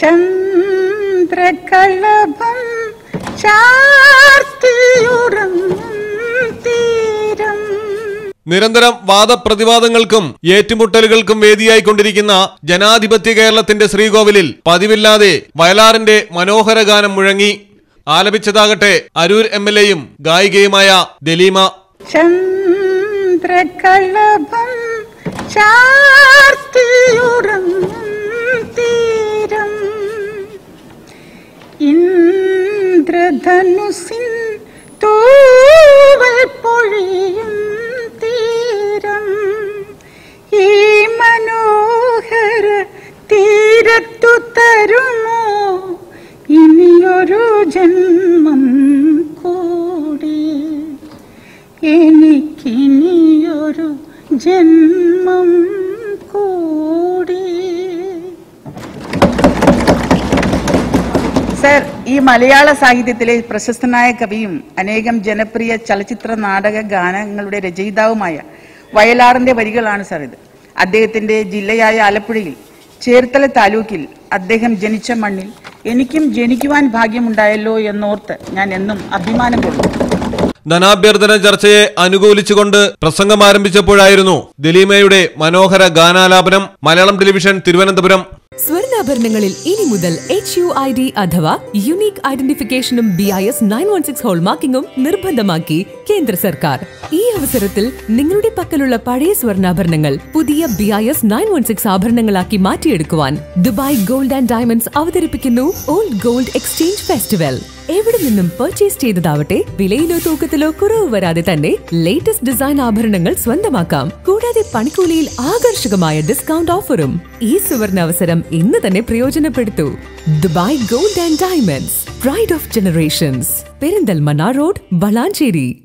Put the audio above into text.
ചന്ദ്രകളഭം ചാർത്തിയുറങ്ങും തീരം നിരന്തരം വാദപ്രതിവാദങ്ങൾക്കും ഏറ്റുമുട്ടലുകൾക്കും വേദിയായിക്കൊണ്ടിരിക്കുന്ന ജനാധിപത്യ കേരളത്തിന്റെ ശ്രീകോവിലിൽ പതിവില്ലാതെ വയലാറിന്റെ മനോഹര ഗാനം മുഴങ്ങി ആലപിച്ചതാകട്ടെ അരൂർ എം എൽ എയും ഗായികയുമായ ദലീമ ചന്ദ്രകളഭം ചാർത്തിയുറങ്ങും തീരം ഇന്ദ്രധനുസിൻ തൂവൽ പൊഴിയും തീരം ഈ മനോഹര തീരത്തു തരുമോ ഇനിയൊരു ജന്മം കൂടി എനിക്കിനിയൊരു ജന്മം കൂടി സർ ഈ മലയാള സാഹിത്യത്തിലെ പ്രശസ്തനായ കവിയും അനേകം ജനപ്രിയ ചലച്ചിത്ര നാടക ഗാനങ്ങളുടെ രചയിതാവുമായ വയലാറിന്റെ വരികളാണ് സർ ഇത് അദ്ദേഹത്തിന്റെ ജില്ലയായ ആലപ്പുഴയിൽ ചേർത്തല താലൂക്കിൽ അദ്ദേഹം ജനിച്ച മണ്ണിൽ എനിക്കും ജനിക്കുവാൻ ഭാഗ്യമുണ്ടായല്ലോ എന്നോർത്ത് ഞാൻ എന്നും അഭിമാനം കൊള്ളുന്നു ധനാഭ്യർത്ഥന ചർച്ചയെ അനുകൂലിച്ചുകൊണ്ട് പ്രസംഗം ആരംഭിച്ചപ്പോഴായിരുന്നു ദലീമയുടെ മനോഹര ഗാനാലാപനം മലയാളം ടെലിവിഷൻ തിരുവനന്തപുരം സ്വർണ്ണാഭരണങ്ങളിൽ ഇനി മുതൽ എച്ച് യു ഐ ഡി അഥവാ യുണീക് ഐഡന്റിഫിക്കേഷനും B I S nine one six ഹോൾമാർക്കിംഗും നിർബന്ധമാക്കി കേന്ദ്ര സർക്കാർ ഈ അവസരത്തിൽ നിങ്ങളുടെ പക്കലുള്ള പഴയ സ്വർണ്ണാഭരണങ്ങൾ പുതിയ B I S nine one six ആഭരണങ്ങളാക്കി മാറ്റിയെടുക്കുവാൻ ദുബായ് ഗോൾഡ് ആൻഡ് ഡയമണ്ട്സ് അവതരിപ്പിക്കുന്നു ഓൾഡ് ഗോൾഡ് എക്സ്ചേഞ്ച് ഫെസ്റ്റിവൽ എവിടെ നിന്നും പർച്ചേസ് ചെയ്തതാവട്ടെ വിലയിലോ തൂക്കത്തിലോ കുറവ് വരാതെ തന്നെ ലേറ്റസ്റ്റ് ഡിസൈൻ ആഭരണങ്ങൾ സ്വന്തമാക്കാം കൂടാതെ പണിക്കൂലിയിൽ ആകർഷകമായ ഡിസ്കൗണ്ട് ഓഫറും ഈ സുവർണ അവസരം ഇന്ന് തന്നെ പ്രയോജനപ്പെടുത്തൂ Dubai gold and diamonds pride of generations Perinthalmanna road Valanchery